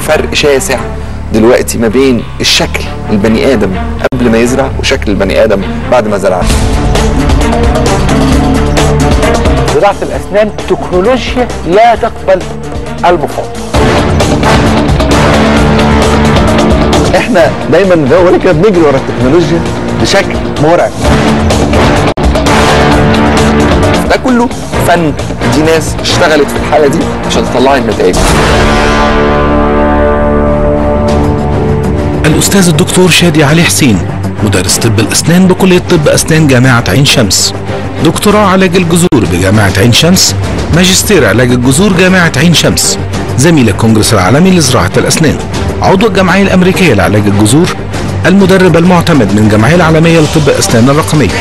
فرق شاسع دلوقتي ما بين الشكل البني ادم قبل ما يزرع وشكل البني ادم بعد ما زرع زراعه الاسنان تكنولوجيا لا تقبل المفاوضه احنا دايما زي ما بقول لك كده بنجري ورا التكنولوجيا بشكل مرعب ده كله فن دي ناس اشتغلت في الحاله دي عشان تطلع لي النتائج الأستاذ الدكتور شادي علي حسين مدرس طب الأسنان بكلية طب أسنان جامعة عين شمس دكتوراه علاج الجذور بجامعة عين شمس ماجستير علاج الجذور جامعة عين شمس زميل الكونجرس العالمي لزراعة الأسنان عضو الجمعية الأمريكية لعلاج الجذور المدرب المعتمد من الجمعية العالمية لطب الأسنان الرقمية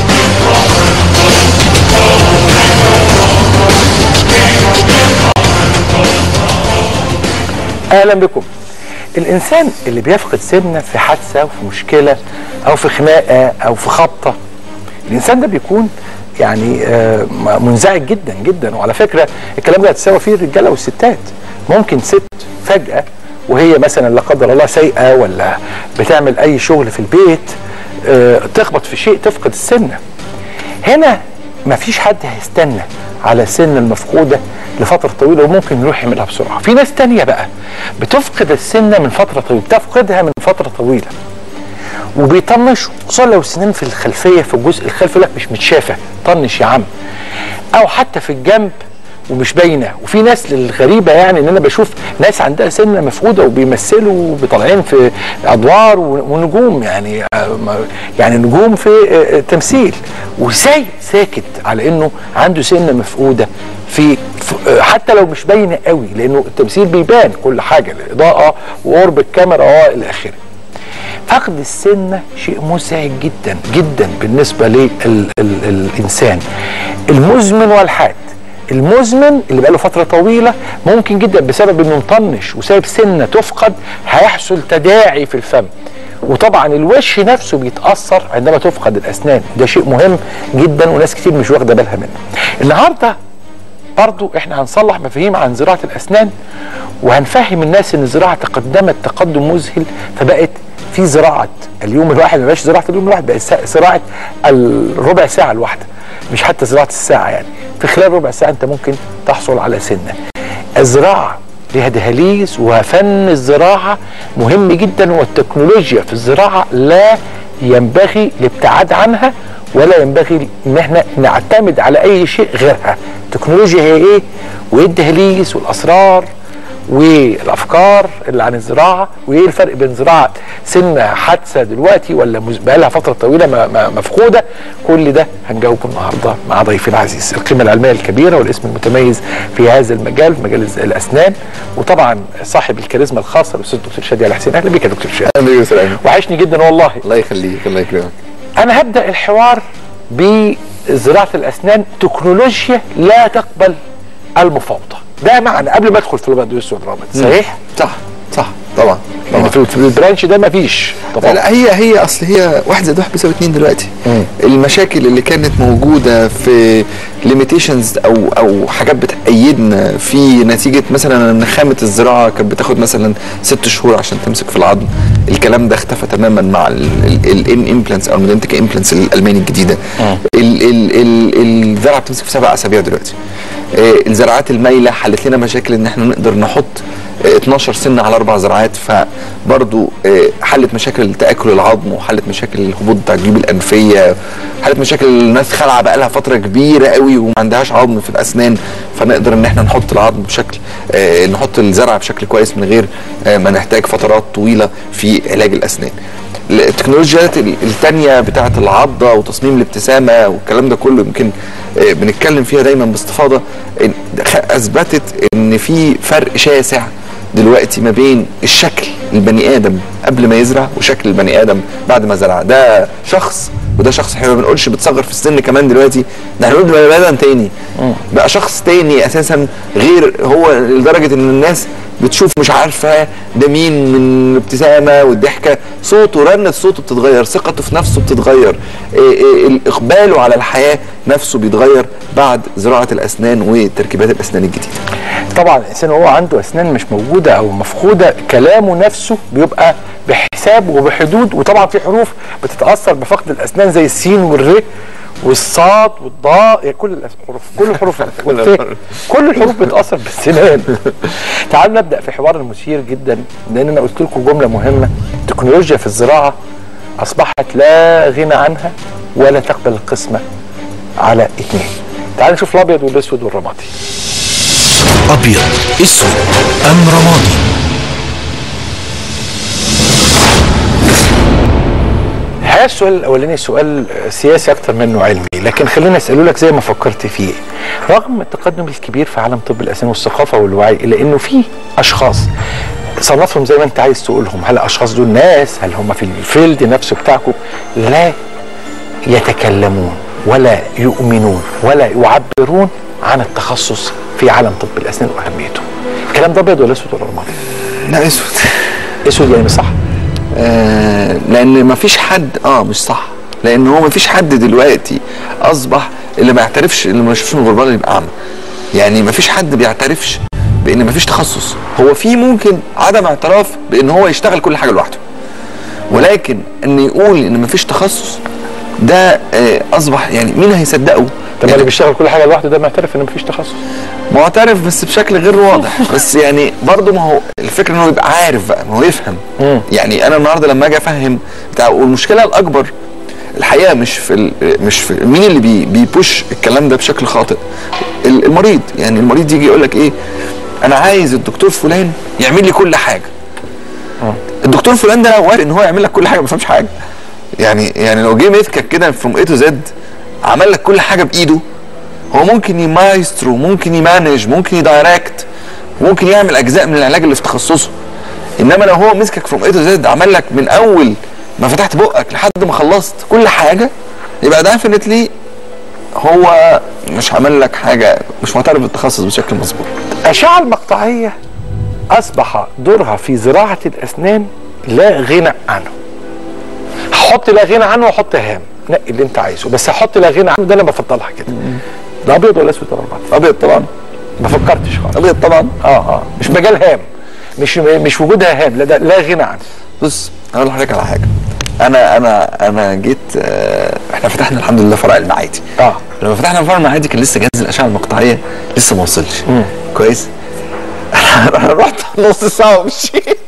اهلا بكم الانسان اللي بيفقد سنه في حادثه وفي مشكله او في خناقه او في خبطه الانسان ده بيكون يعني آه، منزعج جدا جدا وعلى فكره الكلام ده هتساوي فيه الرجاله والستات ممكن ست فجاه وهي مثلا لا قدر الله سايقه ولا بتعمل اي شغل في البيت آه، تخبط في شيء تفقد السنه هنا مفيش حد هيستنى على سن المفقوده لفتره طويله وممكن يروح يعملها بسرعه في ناس تانية بقى بتفقد السنه من فتره طويله بتفقدها من فتره طويله وبيطنش خصوصا لو السنان في الخلفيه في الجزء الخلفي لك مش متشافه طنش يا عم او حتى في الجنب ومش باينه وفي ناس للغريبه يعني ان انا بشوف ناس عندها سنه مفقوده وبيمثلوا وطالعين في ادوار ونجوم يعني يعني نجوم في تمثيل وازاي ساكت على انه عنده سنه مفقوده في في- حتى لو مش باينه قوي لانه التمثيل بيبان كل حاجه الاضاءه وقرب الكاميرا اه الى اخره فقد السنة شيء مزعج جدا جدا بالنسبة للإنسان المزمن والحاد المزمن اللي بقاله فترة طويلة ممكن جدا بسبب انه مطنش وسايب سنة تفقد هيحصل تداعي في الفم وطبعا الوش نفسه بيتأثر عندما تفقد الأسنان ده شيء مهم جدا وناس كتير مش واخدة بالها منه النهارده برضو احنا هنصلح مفاهيم عن زراعة الأسنان وهنفهم الناس ان الزراعة تقدمت تقدم مذهل فبقت في زراعة اليوم الواحد ما بقاش زراعة اليوم الواحد بقت سا- زراعة الربع ساعة الواحدة مش حتى زراعة الساعة يعني في خلال ربع ساعة انت ممكن تحصل على سنة الزراعة ليها دهاليز وفن الزراعة مهم جدا والتكنولوجيا في الزراعة لا ينبغي الابتعاد عنها ولا ينبغي ان احنا نعتمد على اي شيء غيرها التكنولوجيا هي ايه وايه الدهاليز والاسرار والافكار اللي عن الزراعه وايه الفرق بين زراعه سن حادثه دلوقتي ولا مز- بقالها فتره طويله م- م- مفقوده كل ده هنجاوبه النهارده مع ضيفي العزيز القيمه العلميه الكبيره والاسم المتميز في هذا المجال في مجال الز- الاسنان وطبعا صاحب الكاريزما الخاصه الاستاذ الدكتور شادي علي حسين اهلا بيك يا دكتور شادي اهلا بيك يا سلام وحشني جدا والله الله يخليك الله يكرمك انا هبدا الحوار بزراعه الاسنان تكنولوجيا لا تقبل المفاوضه ده معنى قبل ما ادخل في الابيض والاسود رابط صحيح صح صح طبعا يعني طبعا في في البرانش ده مفيش لا, طبعا لا هي هي اصل هي واحد زائد واحد بيساوي اتنين دلوقتي مم. المشاكل اللي كانت موجوده في ليميتيشنز او او حاجات بتأيدنا في نتيجه مثلا ان خامه الزراعه كانت بتاخد مثلا ست شهور عشان تمسك في العظم الكلام ده اختفى تماما مع الان امبلانس او الميدنتيك امبلانس الالماني الجديده ال- ال- ال- الزرعه بتمسك في سبع اسابيع دلوقتي آه، الزراعات المايله حلت لنا مشاكل ان احنا نقدر نحط آه، 12 سنه على اربع زراعات فبرضو آه، حلت مشاكل تاكل العظم وحلت مشاكل الهبوط بتاع الجيوب الانفيه حلت مشاكل الناس خلعه بقى لها فتره كبيره قوي وما عندهاش عظم في الاسنان فنقدر ان احنا نحط العظم بشكل آه، نحط الزرع بشكل كويس من غير آه، ما نحتاج فترات طويله في علاج الاسنان التكنولوجيات ال- التانية بتاعة العضة وتصميم الابتسامة والكلام ده كله يمكن آه، بنتكلم فيها دايما باستفاضة إن- خ- أثبتت إن في فرق شاسع دلوقتي ما بين الشكل البني آدم قبل ما يزرع وشكل البني آدم بعد ما زرع ده شخص وده شخص احنا ما بنقولش بتصغر في السن كمان دلوقتي ده احنا بنقول بني ادم تاني بقى شخص تاني اساسا غير هو لدرجه ان الناس بتشوف مش عارفه ده مين من ابتسامه والضحكه صوته رنه صوته بتتغير ثقته في نفسه بتتغير إيه إيه اقباله على الحياه نفسه بيتغير بعد زراعه الاسنان وتركيبات الاسنان الجديده طبعا الانسان وهو عنده اسنان مش موجوده او مفقوده كلامه نفسه بيبقى بحساب وبحدود وطبعا في حروف بتتاثر بفقد الاسنان زي السين والر والصاد والضاء يعني كل الحروف كل الحروف والف كل الحروف بتاثر بالسنان تعالوا نبدا في حوار المثير جدا لان انا قلت لكم جمله مهمه التكنولوجيا في الزراعه اصبحت لا غنى عنها ولا تقبل القسمه على اثنين تعالوا نشوف الابيض والاسود والرمادي أبيض أسود أم رمادي الحقيقه السؤال الاولاني سؤال سياسي اكتر منه علمي لكن خليني اساله لك زي ما فكرت فيه رغم التقدم الكبير في عالم طب الاسنان والثقافه والوعي الا انه في اشخاص صنفهم زي ما انت عايز تقولهم هل الاشخاص دول ناس هل هم في الفيلد نفسه بتاعكم لا يتكلمون ولا يؤمنون ولا يعبرون عن التخصص في عالم طب الاسنان واهميته الكلام ده ابيض ولا اسود ولا رمادي لا اسود اسود يعني صح آه لان مفيش حد اه مش صح لان هو مفيش حد دلوقتي اصبح اللي ما يعترفش اللي ما يشوفش من الغربال يبقى اعمى يعني مفيش حد بيعترفش بان مفيش تخصص هو في ممكن عدم اعتراف بان هو يشتغل كل حاجه لوحده ولكن ان يقول ان مفيش تخصص ده آه اصبح يعني مين هيصدقه طب يعني اللي بيشتغل كل حاجه لوحده ده معترف ان مفيش تخصص معترف بس بشكل غير واضح بس يعني برضه ما هو الفكره انه يبقى عارف بقى ما هو يفهم مم. يعني انا النهارده لما اجي افهم بتاع والمشكله الاكبر الحقيقه مش في ال- مش في مين اللي بي بيبوش الكلام ده بشكل خاطئ ال- المريض يعني المريض يجي يقول لك ايه انا عايز الدكتور فلان يعمل لي كل حاجه الدكتور فلان ده لو وافق ان هو يعمل لك كل حاجه ما بيفهمش حاجه يعني يعني لو جه مسكك كده فروم اي تو زد عمل لك كل حاجه بايده هو ممكن يمايسترو ممكن يمانج ممكن يدايركت ممكن يعمل اجزاء من العلاج اللي في تخصصه انما لو هو مسكك فروم اي تو زد عمل لك من اول ما فتحت بقك لحد ما خلصت كل حاجه يبقى ديفنتلي هو مش عمل لك حاجه مش معترف بالتخصص بشكل مظبوط الأشعة المقطعية أصبح دورها في زراعة الأسنان لا غنى عنه هحط لا غنى عنه واحط هام نقي اللي انت عايزه بس هحط لا غنى عنه ده انا بفضلها كده ده ابيض ولا اسود ولا ابيض ابيض طبعا ما فكرتش خالص ابيض طبعا اه اه مش مجال هام مش مش وجودها هام لا ده لا غنى عنه بص اقول لحضرتك على حاجه انا انا انا جيت آه، احنا فتحنا الحمد لله فرع المعادي اه لما فتحنا فرع المعادي كان لسه جهاز الاشعه المقطعيه لسه ما وصلش كويس انا رحت نص ساعه ومشيت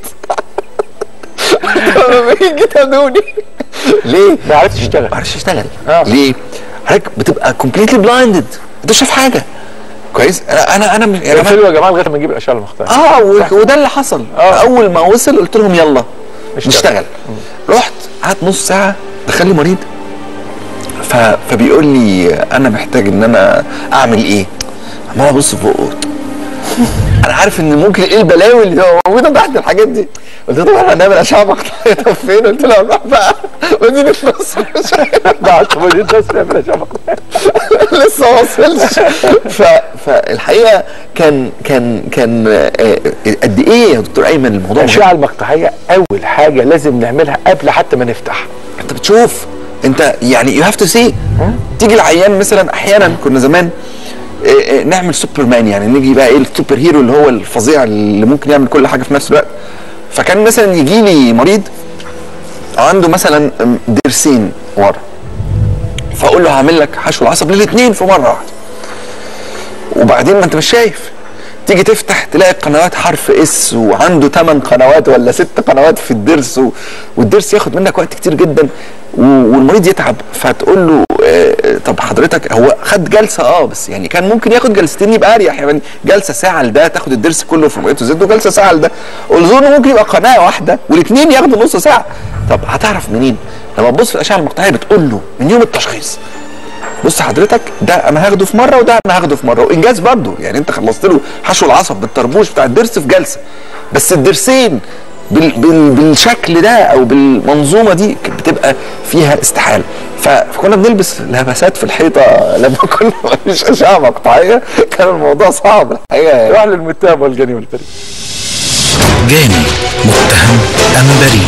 لما جيت ادوني ليه؟ ما عرفتش تشتغل ما عرفش اشتغل آه. ليه؟ حضرتك بتبقى كومبليتلي بلايندد انت مش شايف حاجه كويس انا انا انا مش- يا جماعه اقفلوا يا جماعه لغايه ما نجيب الاشعه المقطعيه اه و- وده اللي حصل آه. اول ما وصل قلت لهم يلا نشتغل. نشتغل رحت قعدت نص ساعه دخل لي مريض ف... فبيقول لي انا محتاج ان انا اعمل ايه عمال ابص في بقه انا عارف ان ممكن ايه البلاوي اللي تبقى موجوده تحت الحاجات دي قلت له طب احنا هنعمل اشعه مقطعيه طب فين قلت له هنروح بقى وديني في مصر بعد ما جيت بس نعمل اشعه مقطعيه لسه ما وصلش ف... فالحقيقه كان كان كان آه، قد ايه يا دكتور ايمن الموضوع مهم. الاشعه المقطعيه اول حاجه لازم نعملها قبل حتى ما نفتح انت بتشوف انت يعني يو هاف تو سي تيجي العيان مثلا احيانا كنا زمان اه، اه، نعمل سوبرمان يعني نيجي بقى ايه السوبر هيرو اللي هو الفظيع اللي ممكن يعمل كل حاجه في نفس الوقت فكان مثلا يجي لي مريض عنده مثلا ام، ضرسين ورا فاقول له هعمل لك حشو العصب للاثنين في مره واحده وبعدين ما انت مش شايف تيجي تفتح تلاقي القنوات حرف اس وعنده 8 قنوات ولا 6 قنوات في الضرس و- والضرس ياخد منك وقت كتير جدا و- والمريض يتعب فتقول له آه، طب حضرتك هو خد جلسه اه بس يعني كان ممكن ياخد جلستين يبقى اريح يعني جلسه ساعه لده تاخد الضرس كله في ميته زد وجلسه ساعه لده اظن ممكن يبقى قناه واحده والاثنين ياخدوا نص ساعه طب هتعرف منين؟ لما تبص في الاشعه المقطعيه بتقول له من يوم التشخيص بص حضرتك ده انا هاخده في مره وده انا هاخده في مره وانجاز برضه يعني انت خلصت له حشو العصب بالطربوش بتاع الضرس في جلسه بس الضرسين بال بال بالشكل ده او بالمنظومه دي ك- بتبقى فيها استحاله ف- فكنا بنلبس لبسات في الحيطه لما كنا مفيش اشعه مقطعيه كان الموضوع صعب الحقيقه يعني. روح للمتهم والجني والفريق جاني متهم أم بريء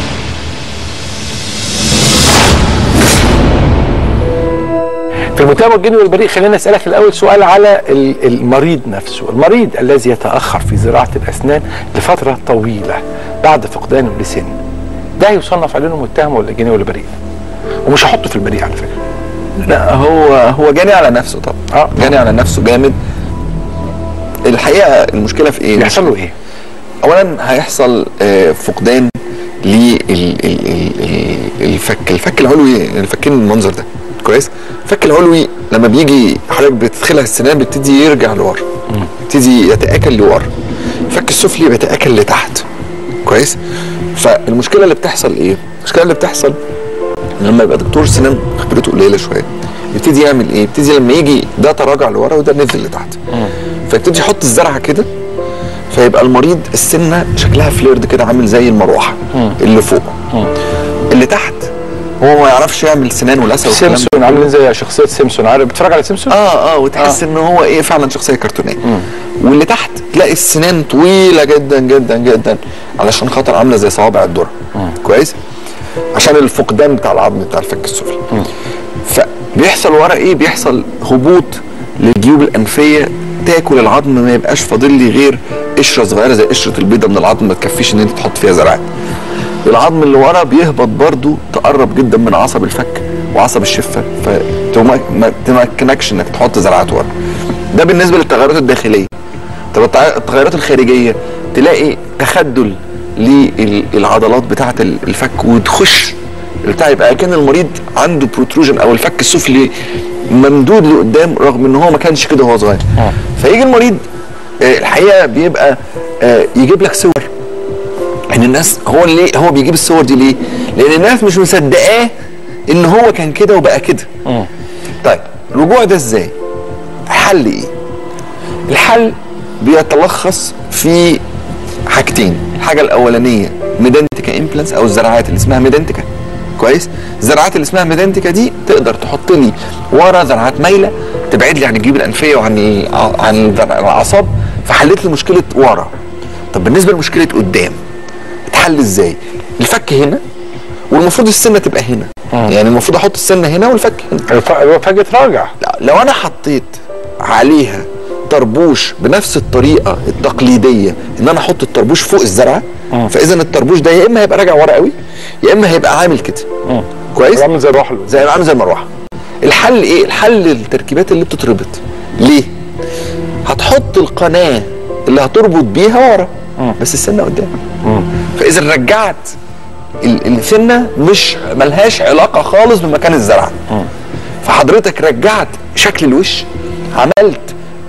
في المتهم والجن والبريء خلينا اسالك الاول سؤال على ال- المريض نفسه، المريض الذي يتاخر في زراعه الاسنان لفتره طويله بعد فقدانه لسن ده يصنف عليه إنه متهم ولا جاني ولا بريء؟ ومش هحطه في البريء على فكره. لا هو هو جاني على نفسه طبعا آه. جاني على نفسه جامد الحقيقه المشكله في ايه؟ بيحصل له ايه؟ اولا هيحصل آه، فقدان للفك الفك العلوي الفكين المنظر ده كويس الفك العلوي لما بيجي حضرتك بتدخلها السنان بيبتدي يرجع لورا يبتدي يتاكل لورا الفك السفلي بيتاكل لتحت كويس فالمشكله اللي بتحصل ايه المشكله اللي بتحصل لما يبقى دكتور سنان خبرته قليله شويه يبتدي يعمل ايه يبتدي لما يجي ده تراجع لورا وده نزل لتحت فيبتدي يحط الزرعه كده فيبقى المريض السنه شكلها فليرد كده عامل زي المروحه اللي فوق اللي تحت هو ما يعرفش يعمل سنان ولثه والكلام ده سيمسون عاملين زي شخصيه سيمسون عارف بتتفرج على سيمسون؟ اه اه وتحس ان هو ايه فعلا شخصيه كرتونيه واللي تحت تلاقي السنان طويله جدا جدا جدا علشان خاطر عامله زي صوابع الذره كويس عشان الفقدان بتاع العظم بتاع الفك السفلي فبيحصل ورا ايه بيحصل هبوط للجيوب الانفيه تاكل العظم ما يبقاش فاضل لي غير قشره صغيره زي قشره البيضه من العظم ما تكفيش ان انت تحط فيها زرعات العظم اللي ورا بيهبط برضو تقرب جدا من عصب الفك وعصب الشفه فما تمكنكش انك تحط زرعات ورا ده بالنسبه للتغيرات الداخليه طب التع- التغيرات الخارجيه تلاقي تخدل للعضلات بتاعه ال- الفك وتخش بتاع يبقى كان المريض عنده بروتروجن او الفك السفلي ممدود لقدام رغم ان هو ما كانش كده وهو صغير فيجي المريض آه، الحقيقه بيبقى آه، يجيب لك صور ان الناس هو ليه هو بيجيب الصور دي ليه؟ لان الناس مش مصدقاه ان هو كان كده وبقى كده. طيب الرجوع ده ازاي؟ حل ايه؟ الحل بيتلخص في حاجتين، الحاجه الاولانيه ميدنتيكا امبلانس او الزراعات اللي اسمها ميدنتيكا كويس؟ الزراعات اللي اسمها ميدنتيكا دي تقدر تحط لي ورا زراعات مايله تبعد لي عن الجيوب الانفيه وعن الع- عن الذر- الاعصاب فحلت لي مشكله ورا. طب بالنسبه لمشكله قدام اتحل ازاي؟ الفك هنا والمفروض السنه تبقى هنا يعني المفروض احط السنه هنا والفك هنا الف- هو فجاه راجع لا، لو انا حطيت عليها طربوش بنفس الطريقه التقليديه ان انا احط الطربوش فوق الزرعه فاذا الطربوش ده يا اما هيبقى راجع ورا قوي يا اما هيبقى عامل كده كويس عامل زي الروح اللي زي عامل زي المروحه الحل ايه الحل التركيبات اللي بتتربط ليه هتحط القناه اللي هتربط بيها ورا بس السنه قدام فاذا رجعت ال- السنه مش ملهاش علاقه خالص بمكان الزرعه فحضرتك رجعت شكل الوش عملت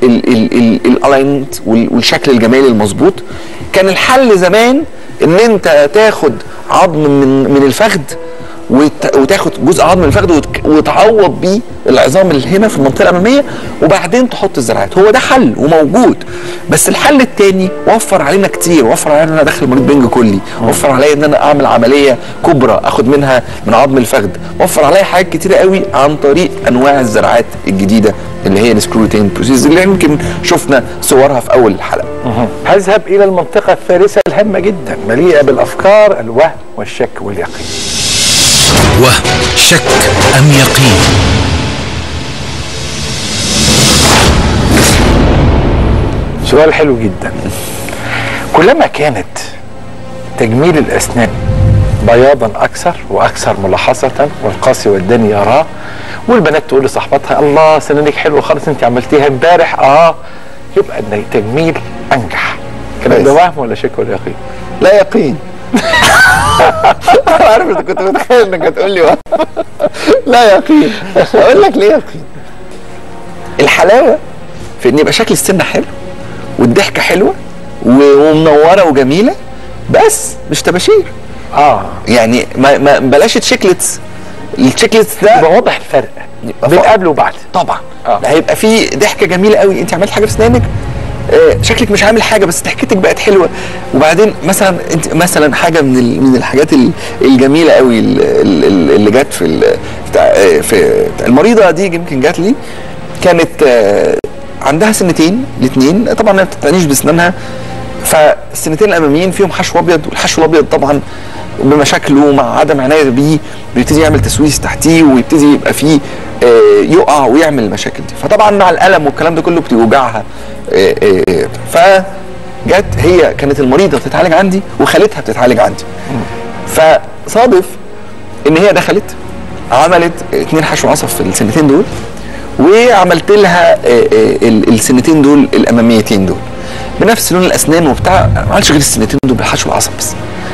الالاينمنت والشكل الجمالي المظبوط كان الحل زمان ان انت تاخد عظم من من الفخذ وت- وتاخد جزء عظم من الفخذ وتك- وتعوض بيه العظام اللي هنا في المنطقه الاماميه وبعدين تحط الزراعات هو ده حل وموجود بس الحل التاني وفر علينا كتير وفر علينا ان انا ادخل مريض بنج كلي وفر عليا ان انا اعمل عمليه كبرى اخد منها من عظم الفخذ وفر عليا حاجات كتيره قوي عن طريق انواع الزراعات الجديده اللي هي السكروتين بروسيس اللي يمكن شفنا صورها في اول الحلقه هذهب الى المنطقه الثالثه الهامه جدا مليئه بالافكار الوهم والشك واليقين وهم شك أم يقين سؤال حلو جدا كلما كانت تجميل الاسنان بياضا اكثر واكثر ملاحظه والقاسي والداني يراه والبنات تقول لصاحبتها الله سنانك حلوه خالص انت عملتيها امبارح اه يبقى ان التجميل انجح الكلام ده كويس. وهم ولا شك ولا يقين؟ لا يقين انا عارف انت كنت متخيل انك هتقول لي وهم. لا يقين اقول لك ليه يقين الحلاوه في ان يبقى شكل السنه حلو والضحكه حلوه و- ومنوره وجميله بس مش تباشير اه يعني ما, ما بلاش تشيكلتس التشيكلتس ده يبقى واضح الفرق يبقى بين فوق. قبل وبعد طبعا آه. آه. هيبقى في ضحكه جميله قوي انت عملت حاجه في اسنانك آه شكلك مش عامل حاجه بس ضحكتك بقت حلوه وبعدين مثلا انت مثلا حاجه من ال- من الحاجات ال- الجميله قوي ال- ال- ال- اللي جت في ال- بتاع آه، في المريضه دي يمكن جات لي كانت آه عندها سنتين الاثنين طبعا ما بتتعنيش باسنانها فالسنتين الاماميين فيهم حشو ابيض والحشو الابيض طبعا بمشاكله مع عدم عنايه بيه بيبتدي يعمل تسويس تحتيه ويبتدي يبقى فيه آه، يقع ويعمل المشاكل دي فطبعا مع الالم والكلام ده كله بتوجعها آه، آه، فجت هي كانت المريضه بتتعالج عندي وخالتها بتتعالج عندي فصادف ان هي دخلت عملت اتنين حشو عصب في السنتين دول وعملت لها آه، آه، ال- السنتين دول الاماميتين دول بنفس لون الاسنان وبتاع أنا ما عملتش غير السنتين دول بالحشو العصب بس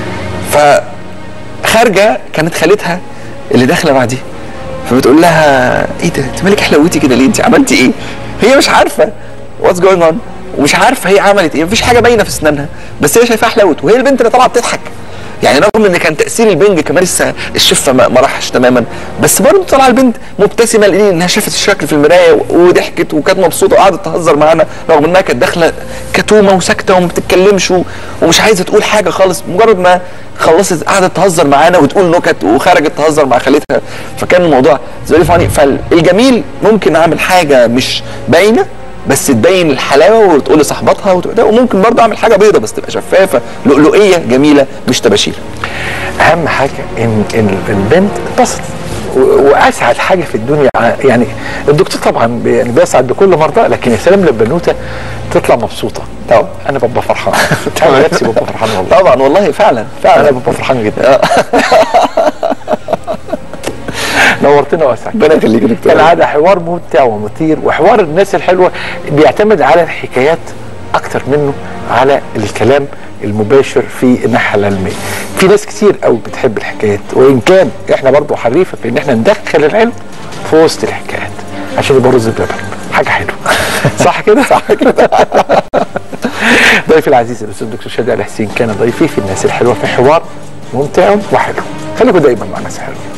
فخارجه كانت خالتها اللي داخله بعديها فبتقول لها ايه ده انت مالك حلوتي كده ليه انت عملتي ايه هي مش عارفه واتس جوينج اون ومش عارفه هي عملت ايه مفيش حاجه باينه في اسنانها بس هي شايفاها حلوت وهي البنت اللي طالعه بتضحك يعني رغم ان كان تاثير البنج كمان لسه الشفه ما ما راحش تماما بس برضه طالعه البنت مبتسمه لان انها شافت الشكل في المرايه وضحكت وكانت مبسوطه وقعدت تهزر معانا رغم انها كانت داخله كتومه وساكته وما بتتكلمش و- ومش عايزه تقول حاجه خالص مجرد ما خلصت قعدت تهزر معانا وتقول نكت وخرجت تهزر مع خالتها فكان الموضوع فيري فاني فالجميل ممكن اعمل حاجه مش باينه بس تبين الحلاوه وتقول لصاحباتها وتبقى ده وممكن برضه اعمل حاجه بيضه بس تبقى شفافه لؤلؤيه جميله مش تباشير اهم حاجه ان ان البنت اتبسطت و- واسعد حاجه في الدنيا ع- يعني الدكتور طبعا بي- يعني بيسعد بكل مرضى لكن يا سلام للبنوته تطلع مبسوطه طبعا انا ببقى فرحان انا نفسي ببقى فرحان والله طبعا والله فعلا انا فعلا ببقى فرحان جدا نورتنا واسعد ربنا يخليك يا دكتور كالعاده حوار ممتع ومثير وحوار الناس الحلوه بيعتمد على الحكايات اكتر منه على الكلام المباشر في الناحيه العلميه. في ناس كتير قوي بتحب الحكايات وان كان احنا برضو حريفه في ان احنا ندخل العلم في وسط الحكايات عشان يبقى رز بلبن حاجه حلوه صح كده؟ صح كده ضيفي العزيز الاستاذ الدكتور شادي علي حسين كان ضيفي في الناس الحلوه في حوار ممتع وحلو خليكم دايما مع الناس الحلوه